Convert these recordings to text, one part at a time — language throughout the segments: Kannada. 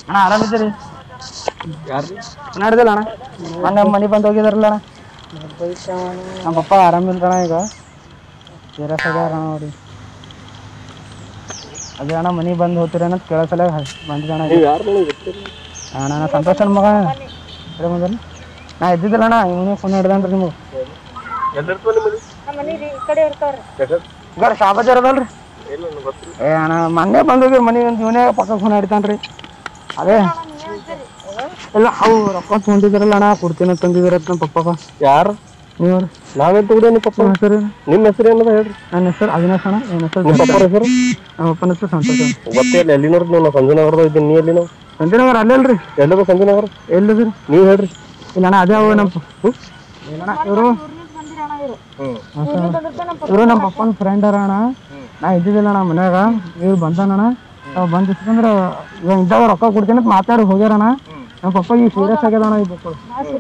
ಅಣ್ಣ ಆರಾಮಿದ್ದೀರಿ ಯಾರ್ರಿ ನಡೆದಿಲ್ಲ ಅಣ್ಣ ಮೊನ್ನೆ ಮನೆ ಬಂದು ಹೋಗಿದಾರಲ್ಲ ಅಣ್ಣ ನಮ್ಮ ಪಪ್ಪ ಆರಾಮಿಲ್ಲ ಅಣ್ಣ ಈಗ ಸೀರಿಯಸ್ ಆಗ್ಯಾರ ಅಣ್ಣ ಅವ್ರಿಗೆ ಅದೇ ಅಣ್ಣ ಮನೆಗೆ ಬಂದು ಹೋಗ್ತೀರೇನಂತ ಕೇಳಸಲ ಬಂದಿದ್ದೆ ಅಣ್ಣ ನೀವು ಯಾರು ನನಗೆ ಗೊತ್ತಿಲ್ಲ ಅಣ್ಣ ನಾ ಸಂತೋಷನ ಮಗ ಹೇಳಿ ಬಂದಲ್ಲ ನಾ ಇದ್ದಿದ್ದಿಲ್ಲ ಅಣ್ಣ ಇವನೇ ಫೋನ್ ಹಿಡ್ದನ್ರಿ ನಿಮಗೆ ಎಲ್ಲಿರ್ತವ ನಿಮ್ಮ ಮನೆ ಯಾಕೆ? ಈಗ ಶಾಬಜಾರ್ ಅದಲ್ರಿ ಇಲ್ಲ ನನಗೆ ಗೊತ್ತಿಲ್ಲ ಏ ಅಣ್ಣ ಮೊನ್ನೆ ಬಂದು ಹೋಗಿ ಮನೆ ಒಂದು ಇವನೇ ಪಕ್ಕ ಫೋನ್ ಹಿಡಿತಾನ್ರಿ ಅದೇ ಇಲ್ಲ ಅವು ರೊಕ್ಕ ತೊಗೊಂಡಿದ್ರಲ್ಲ ಅಣ್ಣ ಕೊಡ್ತೀನಿ ಅಂತ ತಂದಿದ್ದೀರ ನಮ್ಮ ಪಪ್ಪಗ ಯಾರು ನೀವು ನಾವೆಂತ ಕೂಡ ನಿಮ್ಮ ಪಪ್ಪ ನಿಮ್ಮ ಹೆಸರು ನಿಮ್ಮ ಹೆಸರು ಏನದ ಹೇಳ್ರಿ ನನ್ನ ಹೆಸರು ಅವಿನಾಶ್ ಅಣ್ಣ ನನ್ನ ಹೆಸರು ನಿಮ್ಮ ಪಪ್ಪರ ಹೆಸರು ನಮ್ಮ ಅಪ್ಪನ ಹೆಸರು ಸಂತೋಷ ಗೊತ್ತೇ ಇಲ್ಲ ಎಲ್ಲಿನವ್ರು ನೀವು ಸಂಜನಗರದ ಇದ್ದೀನಿ ನೀ ಎಲ್ಲಿನೋ ಸಂಜಯನಗರ ಅಲ್ಲಲ್ರಿ ಎಲ್ಲದ ಸಂಜನಗರ ಎಲ್ಲಿದ್ರಿ ನೀವು ಹೇಳ್ರಿ ಇಲ್ಲ ಅಣ್ಣ ಅದೇ ಅವು ನಮ್ಮ ಇಲ್ಲಣ್ಣ ಇವರು ಇವರು ನಮ್ಮ ಪಪ್ಪನ ಫ್ರೆಂಡ್ ಅರ ಅಣ್ಣ ನಾ ಇದ್ದಿದ್ದಿಲ್ಲ ಅಣ್ಣ ಮನ್ಯಾಗ ಇವ್ರು ಬಂದಾನಣ್ಣ ಅವ್ ಬಂದ್ ಇಸ್ಕೊಂಡ್ರ ಇವಾಗ ಇದ್ದಾಗ ರೊಕ್ಕ ಕೊಡ್ತೀನಿ ಅಂತ ಮಾತಾಡಿ ಹೋಗ್ಯಾರಣ್ಣ ನಮ್ಮ ಪಪ್ಪ ಈಗ ಸೀರಿಯಸ್ ಆಗ್ಯದ ಅಣ್ಣ ಈ ಮಕ್ಕಳು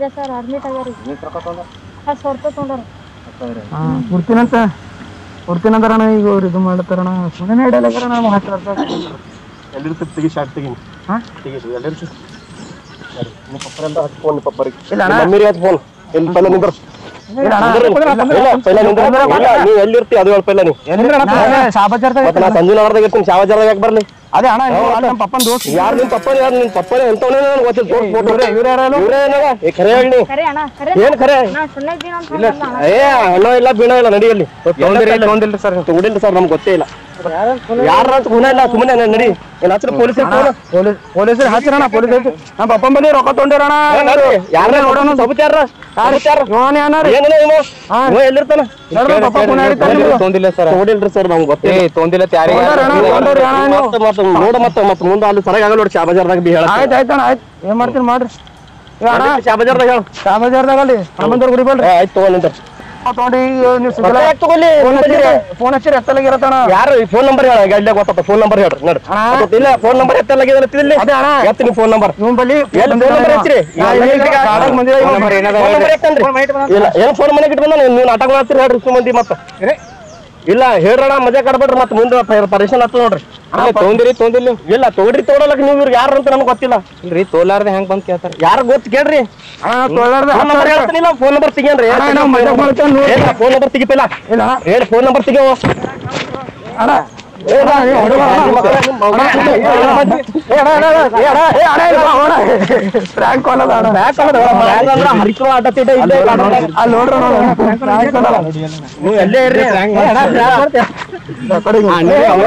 ಹಾ ಕೊಡ್ತೀನಂತ ಕೊಡ್ತೀನಂದ್ರ ಅಣ್ಣ ಈಗ ಅವ್ರು ಇದು ಮಾಡ್ತಾರಣ್ಣ ಸುಮ್ಮನೆ ಹಿಡಿಯಲಾಗ್ಯಾರ ನಮ್ಮ ಹತ್ತು ಎಲ್ಲಿರ್ತೀರಿ ತೆಗಿ ಶಾರ್ಟ್ ತೆಗಿ ಹಾ ತೆಗೀರಿ ಎಲ್ಲಿರ್ತೀರಿ ಸರಿ ನಿಮ್ಮ ಪಪ್ಪರೆಲ್ಲ ಹತ್ತು ಫೋನ್ ನಿಮ್ಮ ಪಪ್ಪರಿಗೆ ಇಲ್ಲ ಅಣ್ಣ. ಮಮ್ಮಿರಿ ಹತ್ತು ಫೋನ್ ಎಲ್ಲಿ ಪೈಲ ನಿಂದ್ರ ಇಲ್ಲ ಅಣ್ಣ ಇಲ್ಲ ಪೈಲ ನಿಂದ್ರ ಇಲ್ಲ ನೀವು ಎಲ್ಲಿರ್ತಿ ಅದು ಹೇಳಿ ಪೈಲ ನೀವು ಶಾಬಜಾರ್ದಾಗ ಮತ್ತೆ ನಾ ಸಂಜನಗರದಾಗ ಇರ್ತೀನಿ ಶಾವಜಾರದಾಗ ಯಾಕೆ ಬರ್ಲಿ ಅದೇ ಅಣ್ಣ ಇವ್ರು ಅಲ್ಲಿ ನಮ್ಮ ಪಪ್ಪನ ದೋಸ್ತ ಯಾರು ನಿಮ್ಮ ಪಪ್ಪ ಯಾರು ನಿಮ್ಮ ಪಪ್ಪನೇ ಎಂತವನೇ ನನಗೆ ಗೊತ್ತಿಲ್ಲ ತೋರ್ಸ್ ಫೋಟೋ ಇವ್ರೇ ಇವರೇ ಏನವ ಏ ಖರೆ ಹೇಳಿ ನೀವು ಖರೆ ಅಣ್ಣ ಖರೆ ಏನ್ ಖರೆ ನಾ ಸುಳ್ಳ ಇದ್ದೀನಿ ಅಂತ ಹೇಳಲ್ಲ ಏ ಹಣ ಇಲ್ಲ ಬೀಣ ಇಲ್ಲ ನಡಿಯಲ್ಲಿ ತೊಗೊಂಡಿಲ್ರಿ ಸರ್ ತೊಗೊಂಡಿಲ್ಲ ಸರ್ ನಮ್ಗೆ ಗೊತ್ತೇ ಇಲ್ಲ ಯಾರ ಅಂತ ಗುಣ ಇಲ್ಲ ಸುಮ್ಮನೆ ನಡಿ ಏನ್ ಹತ್ರ ಪೊಲೀಸ್ ಪೊಲೀಸ್ ಪೊಲೀಸರು ಹಚ್ಚಿರಣ ಪೊಲೀಸ್ ನಮ್ಮ ಪಪ್ಪನ ಬಳಿ ರೊಕ್ಕ ತೊಗೊಂಡಿರಣ ಯಾರ ನೋಡೋಣ ಸಬುತ್ಯಾರ ಇವನೇ ಅಣ್ಣ ಏನಿಲ್ಲ ಇವ ಇವ ಎಲ್ಲಿರ್ತಾನ ನೋಡ್ರಿ ಪಪ್ಪ ಪುನಃ ಹಿಡಿತಾನೆ ನಿಮ್ಗೆ. ತೊಗೊಂಡಿಲ್ಲ ಸರ್ ತೊಗೊಂಡಿಲ್ರಿ ಸರ್ ನಮ್ಗೆ ಗೊತ್ತೇ ತೊಗೊಂಡಿಲ್ಲ ತೊಗೊಂಡಾರ ಅಣ್ಣ, ತೊಗೊಂಡಾರ ಅಣ್ಣ ನೀವು. ಮತ್ತೆ ಮತ್ತೆ ನೋಡ ಮತ್ತೆ ಮತ್ತೆ ಮುಂದೆ ಅಲ್ಲಿ ಸರಿಯಾಗಿ ಆಗಲ್ಲ ನೋಡಿ ಶಾಬಜಾರ್ದಾಗ ಬಿ ಹೇಳ ಆಯ್ತು ಆಯ್ತು ಅಣ್ಣ ಆಯ್ತು ಏನ್ ಮಾಡ್ತೀನಿ ಮಾಡ್ರಿ ಈಗ ಅಣ್ಣ ಶಾಬಜಾರ್ದಾಗ ಹೇಳ ಶಾಬಜಾರ್ದಾಗ ಅಲ್ಲಿ ಹನುಮಂತರ ಗುಡಿ ಬಲ್ರಿ ಆಯ್ತು ತಗೊಂಡ್ ತಗೊಂಡು ಈಗ ನೀವು ಸಿಗಲ್ಲ ಯಾಕೆ ತಗೊಳ್ಳಿ ಫೋನ್ ಹಚ್ಚಿರಿ ಫೋನ್ ಹಚ್ಚಿರಿ ಎತ್ತಲಾಗಿರತ್ತಣ ಯಾರು ಫೋನ್ ನಂಬರ್ ಹೇಳ ಗಡ್ಡೆ ಗೊತ್ತ ಫೋನ್ ನಂಬರ್ ಹೇಳ್ರಿ ನೋಡ್ರಿ ಅಣ್ಣ. ಇಲ್ಲ ಫೋನ್ ನಂಬರ್ ಎತ್ತಲಾಗಿದೆ ಇಲ್ಲಿ ಅದೇ ಅಣ್ಣ ಎತ್ತ ನೀವು ಫೋನ್ ನಂಬರ್ ಇವ್ನ ಬಳಿ ಎಲ್ಲಿ ಫೋನ್ ನಂಬರ್ ಹಚ್ಚಿರಿ ನಾ ಇಲ್ಲಿ ಈಗ ಗಾರ್ಡನ್ ಬಂದಿದ್ದೆ, ಇವ್ನ ಬಳಿ ಏನಾದ ಫೋನ್ ನಂಬರ್ ಎತ್ತನ್ರಿ ಇಲ್ಲ ಏನ್ ಫೋನ್ ಮನೆಗೆ ಇಟ್ಕೊಂಡ ನೀವು ನಾಟಕ ಮಾಡ್ತೀರಿ ಹೇಳ್ರಿ ಇಷ್ಟು ಮಂದಿ ಮತ್ತೆ ಇಲ್ಲ ಹೇಳ್ರಣ ಮಜಾ ಕಾಡ್ಬೇಡ್ರಿ ಮತ್ತೆ ಮುಂದೆ ಪರೇಶನ್ ಆತ ನೋಡ್ರಿ ತೊಗೊಂಡಿರಿ ತೊಗೊಂದಿಲ್ಲ ಇಲ್ಲ ತಗೊಂಡ್ರಿ ತಗೊಳಕ್ ನೀವು ಇವ್ರಿಗೆ ಯಾರು ಅಂತ ನಮ್ಗೆ ಗೊತ್ತಿಲ್ಲ ಇಲ್ರಿ ತೋಲಾರ್ದೆ ಹೆಂಗ್ ಬಂದ್ ಕೇಳ್ತಾರ ಯಾರು ಗೊತ್ತು ಕೇಳ್ರಿ ಅಣ್ಣ ತೊಳ್ಳಾರ್ದ ಫೋನ್ ನಂಬರ್ ಹೇಳ್ತೀನಿಲ್ಲ ಫೋನ್ ನಂಬರ್ ತೆಗಿಯನ್ರಿ ಅಣ್ಣ, ನಾವು ಮಜಾ ಮಾಡ್ತೇವೆ ನೋಡಿ. ಫೋನ್ ನಂಬರ್ ತೆಗಿಪಿಲ್ಲ ಇಲ್ಲ ಹೇಳಿ ಫೋನ್ ನಂಬರ್ ತೆಗಿಯೋ ಅಣ್ಣ ಏ ಅಣ್ಣ, ಏ ಹೊಡೆವ ಅಣ್ಣ. ಅಣ್ಣ, ಏ ಅಣ್ಣ, ಏ ಅಣ್ಣ, ಏ ಅಣ್ಣ, ಏ ಅಣ್ಣ, ಇಲ್ಲ, ಅಣ್ಣ. Prank call ಅದ ಅಣ್ಣ. ಹರಿಕೋ ಆಟ ತೀಟ ಇಲ್ಲೇ ಅಲ್ಲಿ ನೋಡ್ರಿ ನೋಡು. Prank call ಅದ. ನೀವು ಎಲ್ಲೇ ಇರ್ರಿ ಆ ಕಡೆಗೆ.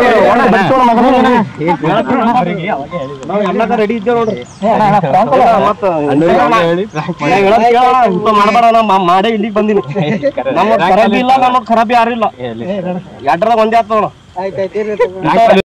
ರೆಡಿ ಇದ್ದೇವೆ ನೋಡ್ರಿ ಏ ಅಣ್ಣ, ಅಣ್ಣ, prank call ಅದ. ಮಾಡಬೇಡ ಮಾಡೇ ಇಲ್ಲಿಗೆ ಬಂದಿನಿ ನಮ್ಮ ಖರಾಬಿ ಇಲ್ಲ ನಮ್ಮ ಖರಾಬಿ ಯಾರಿಲ್ಲ ಎರಡರಾಗ ಒಂದೇ ಆತ್ ನೋಡು